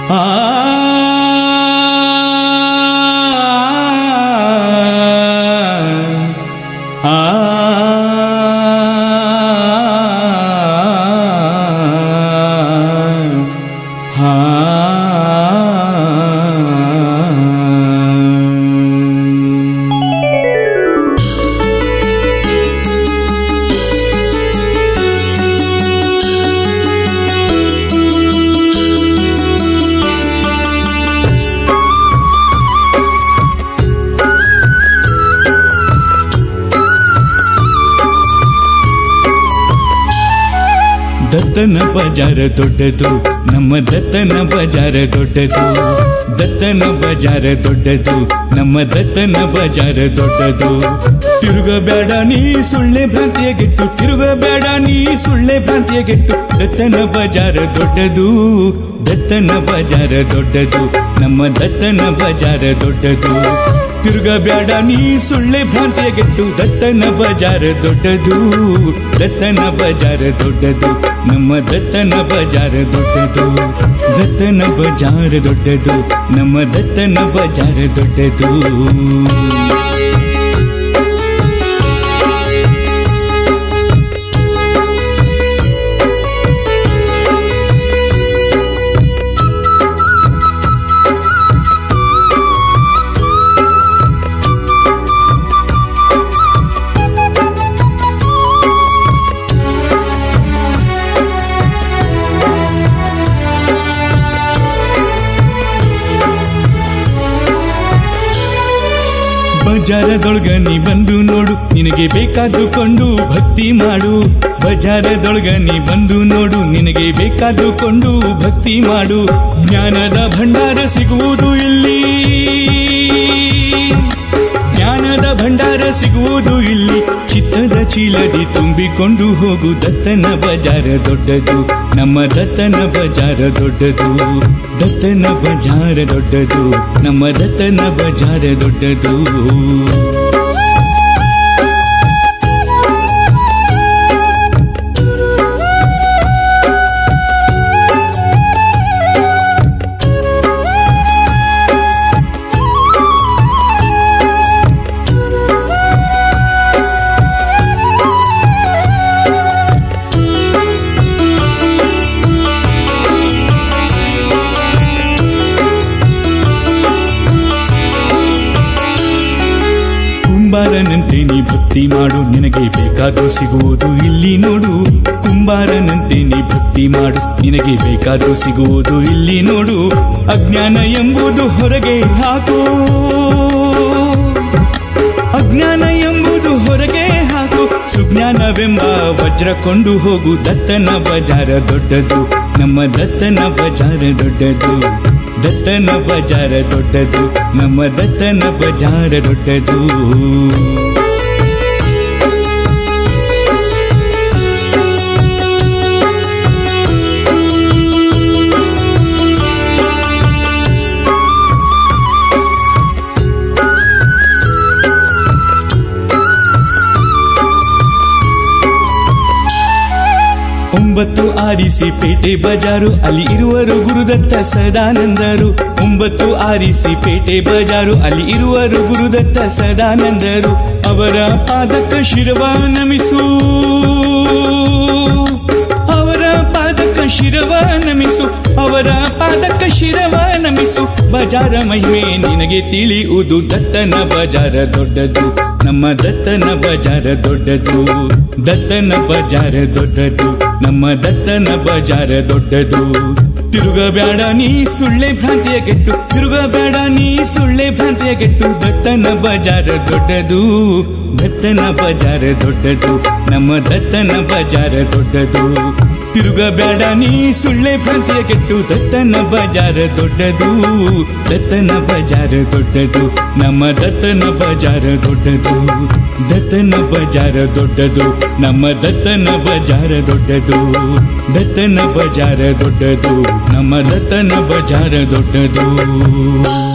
ಆ ಆ ದತ್ತನ ಬಜಾರ ದೊಡ್ಡದು ನಮ್ಮ ದತ್ತನ ಬಜಾರ ದೊಡ್ಡದು ದತ್ತನ ಬಜಾರ ದೊಡ್ಡದು ನಮ್ಮ ದತ್ತನ ಬಜಾರ ದೊಡ್ಡದು ತಿರುಗಬೇಡ ನೀ ಸುಳ್ಳೆ ಭ್ರಾಂತಿಯ ಗೆಟ್ಟು ತಿರುಗಬೇಡ ನೀ ಸುಳ್ಳೆ ಭ್ರಾಂತಿಯ ಗೆಟ್ಟು ದತ್ತನ ಬಜಾರ ದೊಡ್ಡದು ದತ್ತನ ಬಜಾರ ದೊಡ್ಡದು ನಮ್ಮ ದತ್ತನ ಬಜಾರ ದೊಡ್ಡದು ತಿರುಗಬೇಡ ನೀ ಸುಳ್ಳೆ ಭ್ರಾಂತಿಯ ಗೆಟ್ಟು ದತ್ತನ ಬಜಾರ ದೊಡ್ಡದು ದತ್ತನ ಬಜಾರ ದೊಡ್ಡದು ನಮ್ಮ ದತ್ತನ ಬಜಾರ ದೊಡ್ಡದು ದತ್ತನ ಬಜಾರ ದೊಡ್ಡದು ನಮ್ಮ ದತ್ತನ ಬಜಾರ ದೊಡ್ಡದು ಬಜಾರದೊಳಗ ನೀ ಬಂದು ನೋಡು ನಿನಗೆ ಬೇಕಾದುಕೊಂಡು ಭಕ್ತಿ ಮಾಡು ಬಜಾರದೊಳಗ ನೀ ಬಂದು ನೋಡು ನಿನಗೆ ಬೇಕಾದುಕೊಂಡು ಭಕ್ತಿ ಮಾಡು ಜ್ಞಾನದ ಭಂಡಾರ ಸಿಗುವುದು ಇಲ್ಲಿ ಜ್ಞಾನದ ಭಂಡಾರ ಸಿಗುವುದು ಇಲ್ಲಿ ಚಿತ್ತದ ಚೀಲದಿ ತುಂಬಿಕೊಂಡು ಹೋಗು ದತ್ತನ ಬಜಾರ ದೊಡ್ಡದು ನಮ್ಮ ದತ್ತನ ಬಜಾರ ದೊಡ್ಡದು ದತ್ತನ ಬಜಾರ ದೊಡ್ಡದು ನಮ್ಮ ದತ್ತನ ಬಜಾರ ದೊಡ್ಡದು ಕುಂಬಾರನಂತೆ ನೀ ಭಕ್ತಿ ಮಾಡು ನಿನಗೆ ಬೇಕಾದು ಸಿಗುವುದು ಇಲ್ಲಿ ನೋಡು ಕುಂಬಾರನಂತೆ ನೀ ಭಕ್ತಿ ಮಾಡು ನಿನಗೆ ಬೇಕಾದು ಸಿಗುವುದು ಇಲ್ಲಿ ನೋಡು ಅಜ್ಞಾನ ಎಂಬುದು ಹೊರಗೆ ಹಾಕು ಅಜ್ಞಾನ ಎಂಬುದು ಹೊರಗೆ ಹಾಕು ಸುಜ್ಞಾನವೆಂಬ ವಜ್ರ ಕೊಂಡು ಹೋಗು ದತ್ತನ ಬಜಾರ ದೊಡ್ಡದು ನಮ್ಮ ದತ್ತನ ಬಜಾರ ದೊಡ್ಡದು ದತ್ತನ ಬಜಾರ ದೊಡ್ಡದು ನಮ್ಮ ದತ್ತನ ಬಜಾರ ದೊಡ್ಡದು ಒಂಬತ್ತು ಆರಿಸಿ ಪೇಟೆ ಬಜಾರು ಅಲ್ಲಿ ಇರುವರು ಗುರುದತ್ತ ಸದಾನಂದರು ಒಂಬತ್ತು ಆರಿಸಿ ಪೇಟೆ ಬಜಾರು ಅಲ್ಲಿ ಇರುವರು ಗುರುದತ್ತ ಸದಾನಂದರು ಅವರ ಪಾದಕ ಶಿರವ ನಮಿಸು ಅವರ ಪಾದಕ ಶಿರವ ನಮಿಸು ಅವರ ಪಾದಕ ಶಿರವ ನಮಿಸು ಬಜಾರ ಮಹಿಮೆ ನಿನಗೆ ತಿಳಿಯುವುದು ದತ್ತನ ಬಜಾರ ದೊಡ್ಡದು ನಮ್ಮ ದತ್ತನ ಬಜಾರ ದೊಡ್ಡದು ದತ್ತನ ಬಜಾರ ದೊಡ್ಡದು ನಮ್ಮ ದತ್ತನ ಬಜಾರ ದೊಡ್ಡದು ತಿರುಗಬೇಡ ನೀ ಸುಳ್ಳೆ ಭ್ರಾಂತಿಯ ಗೆಟ್ಟು ತಿರುಗಬೇಡ ನೀ ಸುಳ್ಳೆ ಭ್ರಾಂತಿಯ ಗೆಟ್ಟು ದತ್ತನ ಬಜಾರ ದೊಡ್ಡದು ದತ್ತನ ಬಜಾರ ದೊಡ್ಡದು ನಮ್ಮ ದತ್ತನ ಬಜಾರ ದೊಡ್ಡದು ತಿರುಗಬೇಡ ನೀ ಸುಳ್ಳೆ ಭ್ರಾಂತಿಯ ಗೆಟ್ಟು ದತ್ತನ ಬಜಾರ ದೊಡ್ಡದು ದತ್ತನ ಬಜಾರ ದೊಡ್ಡದು ನಮ್ಮ ದತ್ತನ ಬಜಾರ ದೊಡ್ಡದು ದತ್ತನ ಬಜಾರ ದೊಡ್ಡದು ನಮ್ಮ ದತ್ತನ ಬಜಾರ ದೊಡ್ಡದು ದತ್ತನ ಬಜಾರ ದೊಡ್ಡದು ನಮ್ಮ ದತ್ತನ ಬಜಾರ ದೊಡ್ಡದು